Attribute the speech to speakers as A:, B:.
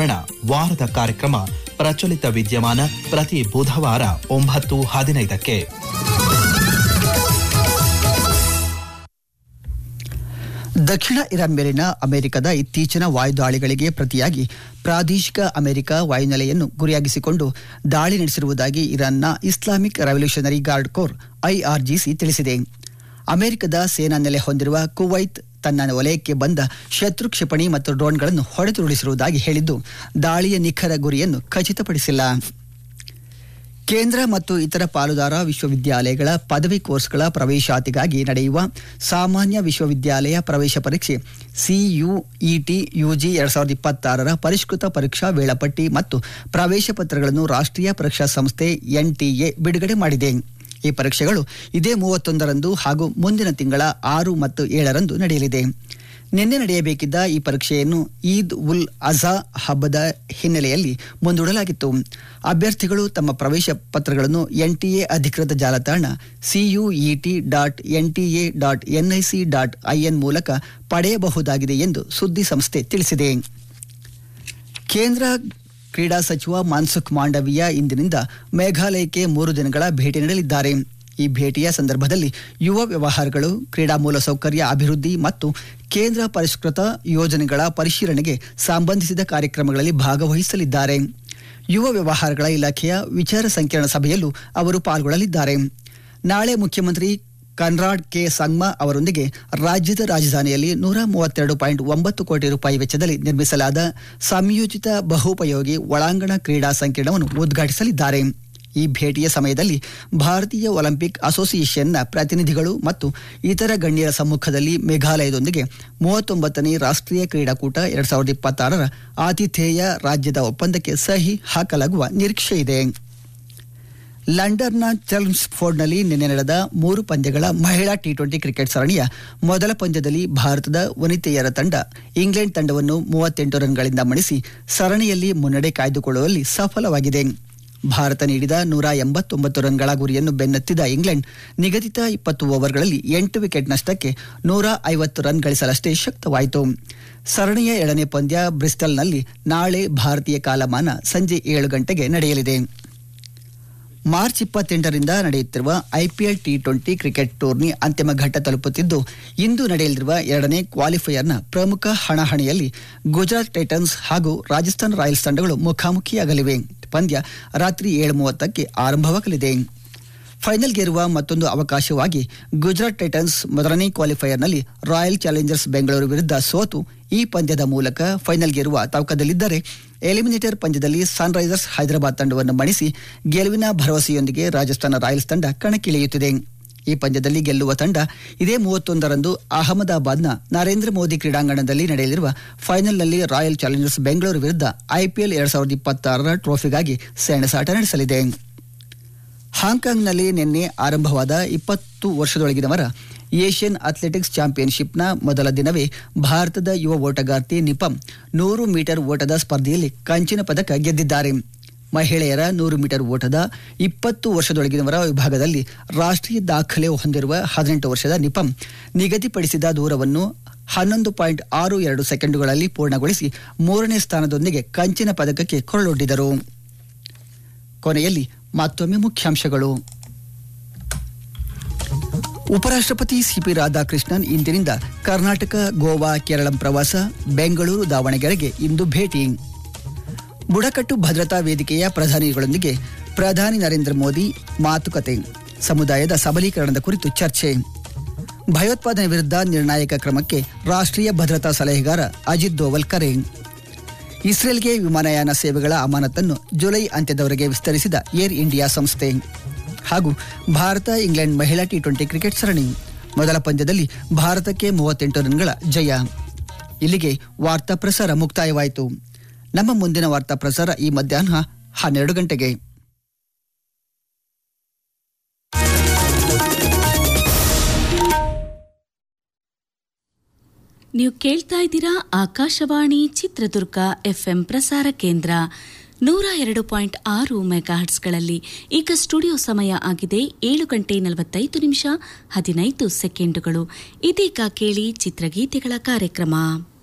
A: ವಾತಾವರಣ ವಾರದ ಕಾರ್ಯಕ್ರಮ ಪ್ರಚಲಿತ ವಿದ್ಯಮಾನ ಪ್ರತಿ ಬುಧವಾರ ಒಂಬತ್ತು ಹದಿನೈದಕ್ಕೆ
B: ದಕ್ಷಿಣ ಇರಾನ್ ಮೇಲಿನ ಅಮೆರಿಕದ ಇತ್ತೀಚಿನ ವಾಯುದಾಳಿಗಳಿಗೆ ಪ್ರತಿಯಾಗಿ ಪ್ರಾದೇಶಿಕ ಅಮೆರಿಕ ವಾಯುನೆಲೆಯನ್ನು ಗುರಿಯಾಗಿಸಿಕೊಂಡು ದಾಳಿ ನಡೆಸಿರುವುದಾಗಿ ಇರಾನ್ನ Islamic revolutionary guard corps IRGC ತಿಳಿಸಿದೆ ಅಮೆರಿಕದ ಸೇನಾ ನೆಲೆ ಹೊಂದಿರುವ ಕುವೈತ್ ತನ್ನ ವಲಯಕ್ಕೆ ಬಂದ ಶತ್ರು ಕ್ಷಿಪಣಿ ಮತ್ತು ಡ್ರೋನ್ಗಳನ್ನು ಹೊಡೆದುರುಳಿಸಿರುವುದಾಗಿ ಹೇಳಿದ್ದು ದಾಳಿಯ ನಿಖರ ಗುರಿಯನ್ನು ಖಚಿತಪಡಿಸಿಲ್ಲ ಕೇಂದ್ರ ಮತ್ತು ಇತರ ಪಾಲುದಾರ ವಿಶ್ವವಿದ್ಯಾಲಯಗಳ ಪದವಿ ಕೋರ್ಸ್ಗಳ ಪ್ರವೇಶಾತಿಗಾಗಿ ನಡೆಯುವ ಸಾಮಾನ್ಯ ವಿಶ್ವವಿದ್ಯಾಲಯ ಪ್ರವೇಶ ಪರೀಕ್ಷೆ ಸಿಯುಇಟಿ ಯುಜಿ ಎರಡ್ ಸಾವಿರದ ಇಪ್ಪತ್ತಾರರ ಪರಿಷ್ಕೃತ ಪರೀಕ್ಷಾ ವೇಳಾಪಟ್ಟಿ ಮತ್ತು ಪ್ರವೇಶ ಪತ್ರಗಳನ್ನು ರಾಷ್ಟ್ರೀಯ ಪರೀಕ್ಷಾ ಸಂಸ್ಥೆ ಎನ್ಟಿಎ ಬಿಡುಗಡೆ ಮಾಡಿದೆ ಈ ಪರೀಕ್ಷೆಗಳು ಇದೇ ಮೂವತ್ತೊಂದರಂದು ಹಾಗೂ ಮುಂದಿನ ತಿಂಗಳ ಆರು ಮತ್ತು ಏಳರಂದು ನಡೆಯಲಿದೆ ನಿನ್ನೆ ನಡೆಯಬೇಕಿದ್ದ ಈ ಪರೀಕ್ಷೆಯನ್ನು ಈದ್ ಉಲ್ ಅಜಾ ಹಬ್ಬದ ಹಿನ್ನೆಲೆಯಲ್ಲಿ ಮುಂದೂಡಲಾಗಿತ್ತು ಅಭ್ಯರ್ಥಿಗಳು ತಮ್ಮ ಪ್ರವೇಶ ಪತ್ರಗಳನ್ನು ಎನ್ಟಿಎ ಅಧಿಕೃತ ಜಾಲತಾಣ CUET dot NTA dot NIC dot IN ಮೂಲಕ ಪಡೆಯಬಹುದಾಗಿದೆ ಎಂದು ಸುದ್ದಿ ಸಂಸ್ಥೆ ತಿಳಿಸಿದೆ ಕೇಂದ್ರ ಕ್ರೀಡಾ ಸಚಿವ ಮನ್ಸುಖ್ ಮಾಂಡವೀಯ ಇಂದಿನಿಂದ ಮೇಘಾಲಯಕ್ಕೆ ಮೂರು ದಿನಗಳ ಭೇಟಿ ನೀಡಲಿದ್ದಾರೆ ಈ ಭೇಟಿಯ ಸಂದರ್ಭದಲ್ಲಿ ಯುವ ವ್ಯವಹಾರಗಳು ಕ್ರೀಡಾ ಮೂಲಸೌಕರ್ಯ ಅಭಿವೃದ್ಧಿ ಮತ್ತು ಕೇಂದ್ರ ಪರಿಷ್ಕೃತ ಯೋಜನೆಗಳ ಪರಿಶೀಲನೆಗೆ ಸಂಬಂಧಿಸಿದ ಕಾರ್ಯಕ್ರಮಗಳಲ್ಲಿ ಭಾಗವಹಿಸಲಿದ್ದಾರೆ ಯುವ ವ್ಯವಹಾರಗಳ ಇಲಾಖೆಯ ವಿಚಾರ ಸಂಕಿರಣ ಸಭೆಯಲ್ಲೂ ಅವರು ಪಾಲ್ಗೊಳ್ಳಲಿದ್ದಾರೆ ನಾಳೆ ಮುಖ್ಯಮಂತ್ರಿ ಕನ್ರಾಡ್ ಕೆ ಸಂಗ್ಮಾ ಅವರೊಂದಿಗೆ ರಾಜ್ಯದ ರಾಜಧಾನಿಯಲ್ಲಿ ನೂರ ಮೂವತ್ತೆರಡು ಪಾಯಿಂಟ್ ಒಂಬತ್ತು ಕೋಟಿ ರೂಪಾಯಿ ವೆಚ್ಚದಲ್ಲಿ ನಿರ್ಮಿಸಲಾದ ಸಂಯೋಜಿತ ಬಹುಪಯೋಗಿ ಒಳಾಂಗಣ ಕ್ರೀಡಾ ಸಂಕೀರ್ಣವನ್ನು ಉದ್ಘಾಟಿಸಲಿದ್ದಾರೆ ಈ ಭೇಟಿಯ ಸಮಯದಲ್ಲಿ ಭಾರತೀಯ ಒಲಿಂಪಿಕ್ ಅಸೋಸಿಯೇಷನ್ನ ಪ್ರತಿನಿಧಿಗಳು ಮತ್ತು ಇತರ ಗಣ್ಯರ ಸಮ್ಮುಖದಲ್ಲಿ ಮೇಘಾಲಯದೊಂದಿಗೆ ಮೂವತ್ತೊಂಬತ್ತನೇ ರಾಷ್ಟ್ರೀಯ ಕ್ರೀಡಾಕೂಟ ಎರಡ್ ಸಾವಿರದ ಇಪ್ಪತ್ತಾರರ ಆತಿಥೇಯ ರಾಜ್ಯದ ಒಪ್ಪಂದಕ್ಕೆ ಸಹಿ ಹಾಕಲಾಗುವ ನಿರೀಕ್ಷೆ ಇದೆ ಲಂಡನ್ನ ಚರ್ಮ್ಸ್ಫೋರ್ಡ್ನಲ್ಲಿ ನಿನ್ನೆ ನಡೆದ ಮೂರು ಪಂದ್ಯಗಳ ಮಹಿಳಾ ಟಿ ಟ್ವೆಂಟಿ ಕ್ರಿಕೆಟ್ ಸರಣಿಯ ಮೊದಲ ಪಂದ್ಯದಲ್ಲಿ ಭಾರತದ ವನಿತೆಯರ ತಂಡ ಇಂಗ್ಲೆಂಡ್ ತಂಡವನ್ನು ಮೂವತ್ತೆಂಟು ರನ್ಗಳಿಂದ ಮಣಿಸಿ ಸರಣಿಯಲ್ಲಿ ಮುನ್ನಡೆ ಕಾಯ್ದುಕೊಳ್ಳುವಲ್ಲಿ ಸಫಲವಾಗಿದೆ ಭಾರತ ನೀಡಿದ ನೂರ ಎಂಬತ್ತೊಂಬತ್ತು ರನ್ಗಳ ಗುರಿಯನ್ನು ಬೆನ್ನತ್ತಿದ ಇಂಗ್ಲೆಂಡ್ ನಿಗದಿತ ಇಪ್ಪತ್ತು ಓವರ್ಗಳಲ್ಲಿ ಎಂಟು ವಿಕೆಟ್ ನಷ್ಟಕ್ಕೆ ನೂರ ಐವತ್ತು ರನ್ ಗಳಿಸಲಷ್ಟೇ ಶಕ್ತವಾಯಿತು ಸರಣಿಯ ಎರಡನೇ ಪಂದ್ಯ ಬ್ರಿಸ್ಟಲ್ನಲ್ಲಿ ನಾಳೆ ಭಾರತೀಯ ಕಾಲಮಾನ ಸಂಜೆ ಏಳು ಗಂಟೆಗೆ ನಡೆಯಲಿದೆ ಮಾರ್ಚ್ ಇಪ್ಪತ್ತೆಂಟರಿಂದ ನಡೆಯುತ್ತಿರುವ IPL T twenty cricket tourney ಅಂತಿಮ ಘಟ್ಟ ತಲುಪುತ್ತಿದ್ದು ಇಂದು ನಡೆಯಲಿರುವ ಎರಡನೇ ಕ್ವಾಲಿಫೈಯರ್ನ ಪ್ರಮುಖ ಹಣಾಹಣಿಯಲ್ಲಿ ಗುಜರಾತ್ ಟೈಟನ್ಸ್ ಹಾಗೂ ರಾಜಸ್ಥಾನ್ ರಾಯಲ್ಸ್ ತಂಡಗಳು ಮುಖಾಮುಖಿಯಾಗಲಿವೆ ಪಂದ್ಯ ರಾತ್ರಿ ಏಳು ಮೂವತ್ತಕ್ಕೆ ಆರಂಭವಾಗಲಿದೆ ಫೈನಲ್ಗೇರುವ ಮತ್ತೊಂದು ಅವಕಾಶವಾಗಿ ಗುಜರಾತ್ ಟೈಟನ್ಸ್ ಮೊದಲನೇ ಕ್ವಾಲಿಫೈಯರ್ನಲ್ಲಿ ರಾಯಲ್ ಚಾಲೆಂಜರ್ಸ್ ಬೆಂಗಳೂರು ವಿರುದ್ಧ ಸೋತು ಈ ಪಂದ್ಯದ ಮೂಲಕ ಫೈನಲ್ಗೇರುವ ತವಕದಲ್ಲಿದ್ದರೆ ಎಲಿಮಿನೇಟರ್ ಪಂದ್ಯದಲ್ಲಿ ಸನ್ರೈಸರ್ಸ್ ಹೈದರಾಬಾದ್ ತಂಡವನ್ನು ಮಣಿಸಿ ಗೆಲುವಿನ ಭರವಸೆಯೊಂದಿಗೆ ರಾಜಸ್ಥಾನ ರಾಯಲ್ಸ್ ತಂಡ ಕಣಕ್ಕಿಳಿಯುತ್ತಿದೆ ಈ ಪಂದ್ಯದಲ್ಲಿ ಗೆಲ್ಲುವ ತಂಡ ಇದೇ ಮೂವತ್ತೊಂದರಂದು ಅಹಮದಾಬಾದ್ನ ನರೇಂದ್ರ ಮೋದಿ ಕ್ರೀಡಾಂಗಣದಲ್ಲಿ ನಡೆಯಲಿರುವ ಫೈನಲ್ನಲ್ಲಿ ರಾಯಲ್ ಚಾಲೆಂಜರ್ಸ್ ಬೆಂಗಳೂರು ವಿರುದ್ಧ ಐಪಿಎಲ್ ಎರಡ್ ಸಾವಿರದ ಇಪ್ಪತ್ತಾರರ ಟ್ರೋಫಿಗಾಗಿ ಸೆಣಸಾಟ ನಡೆಸಲಿದೆ ಹಾಂಕಾಂಗ್ನಲ್ಲಿ ನಿನ್ನೆ ಆರಂಭವಾದ ಇಪ್ಪತ್ತು ವರ್ಷದೊಳಗಿನವರ ಏಷ್ಯನ್ ಅಥ್ಲೆಟಿಕ್ಸ್ ಚಾಂಪಿಯನ್ಶಿಪ್ನ ಮೊದಲ ದಿನವೇ ಭಾರತದ ಯುವ ಓಟಗಾರ್ತಿ ನಿಪಂ ನೂರು ಮೀಟರ್ ಓಟದ ಸ್ಪರ್ಧೆಯಲ್ಲಿ ಕಂಚಿನ ಪದಕ ಗೆದ್ದಿದ್ದಾರೆ ಮಹಿಳೆಯರ ನೂರು ಮೀಟರ್ ಓಟದ ಇಪ್ಪತ್ತು ವರ್ಷದೊಳಗಿನವರ ವಿಭಾಗದಲ್ಲಿ ರಾಷ್ಟ್ರೀಯ ದಾಖಲೆ ಹೊಂದಿರುವ ಹದಿನೆಂಟು ವರ್ಷದ ನಿಪಂ ನಿಗದಿಪಡಿಸಿದ ದೂರವನ್ನು ಹನ್ನೊಂದು ಪಾಯಿಂಟ್ ಆರು ಎರಡು ಸೆಕೆಂಡುಗಳಲ್ಲಿ ಪೂರ್ಣಗೊಳಿಸಿ ಮೂರನೇ ಸ್ಥಾನದೊಂದಿಗೆ ಕಂಚಿನ ಪದಕಕ್ಕೆ ಕೊರಳೊಡ್ಡಿದರು ಕೊನೆಯಲ್ಲಿ ಮತ್ತೊಮ್ಮೆ ಮುಖ್ಯಾಂಶಗಳು ಉಪರಾಷ್ಟ್ರಪತಿ ಸಿಪಿ ರಾಧಾಕೃಷ್ಣನ್ ಇಂದಿನಿಂದ ಕರ್ನಾಟಕ ಗೋವಾ ಕೇರಳಂ ಪ್ರವಾಸ ಬೆಂಗಳೂರು ದಾವಣಗೆರೆಗೆ ಇಂದು ಭೇಟಿ ಬುಡಕಟ್ಟು ಭದ್ರತಾ ವೇದಿಕೆಯ ಪ್ರಧಾನಿಗಳೊಂದಿಗೆ ಪ್ರಧಾನಿ ನರೇಂದ್ರ ಮೋದಿ ಮಾತುಕತೆ ಸಮುದಾಯದ ಸಬಲೀಕರಣದ ಕುರಿತು ಚರ್ಚೆ ಭಯೋತ್ಪಾದನೆ ವಿರುದ್ಧ ನಿರ್ಣಾಯಕ ಕ್ರಮಕ್ಕೆ ರಾಷ್ಟ್ರೀಯ ಭದ್ರತಾ ಸಲಹೆಗಾರ ಅಜಿತ್ ದೋವಲ್ ಕರೆ ಇಸ್ರೇಲ್ಗೆ ವಿಮಾನಯಾನ ಸೇವೆಗಳ ಅಮಾನತನ್ನು ಜುಲೈ ಅಂತ್ಯದವರೆಗೆ ವಿಸ್ತರಿಸಿದ ಏರ್ ಇಂಡಿಯಾ ಸಂಸ್ಥೆ ಹಾಗೂ ಭಾರತ ಇಂಗ್ಲೆಂಡ್ ಮಹಿಳಾ ಟಿ ಟ್ವೆಂಟಿ ಕ್ರಿಕೆಟ್ ಸರಣಿ ಮೊದಲ ಪಂದ್ಯದಲ್ಲಿ ಭಾರತಕ್ಕೆ ಮೂವತ್ತೆಂಟು ರನ್ಗಳ ಜಯ ಇಲ್ಲಿಗೆ ವಾರ್ತಾ ಪ್ರಸಾರ ಮುಕ್ತಾಯವಾಯಿತು ನಮ್ಮ ಮುಂದಿನ ವಾರ್ತಾ ಪ್ರಸಾರ ಈ ಮಧ್ಯಾಹ್ನ ಹನ್ನೆರಡು ಗಂಟೆಗೆ
C: ನೀವು ಕೇಳ್ತಾ ಇದ್ದೀರಾ ಆಕಾಶವಾಣಿ ಚಿತ್ರದುರ್ಗ ಎಫ್ಎಂ ಪ್ರಸಾರ ಕೇಂದ್ರ ನೂರ ಎರಡು ಪಾಯಿಂಟ್ ಆರು ಮೆಗಾಹರ್ಟ್ಸ್ಗಳಲ್ಲಿ ಈಗ ಸ್ಟುಡಿಯೋ ಸಮಯ ಆಗಿದೆ ಏಳು ಗಂಟೆ ನಲವತ್ತೈದು ನಿಮಿಷ ಹದಿನೈದು ಸೆಕೆಂಡುಗಳು ಇದೀಗ ಕೇಳಿ ಚಿತ್ರಗೀತೆಗಳ ಕಾರ್ಯಕ್ರಮ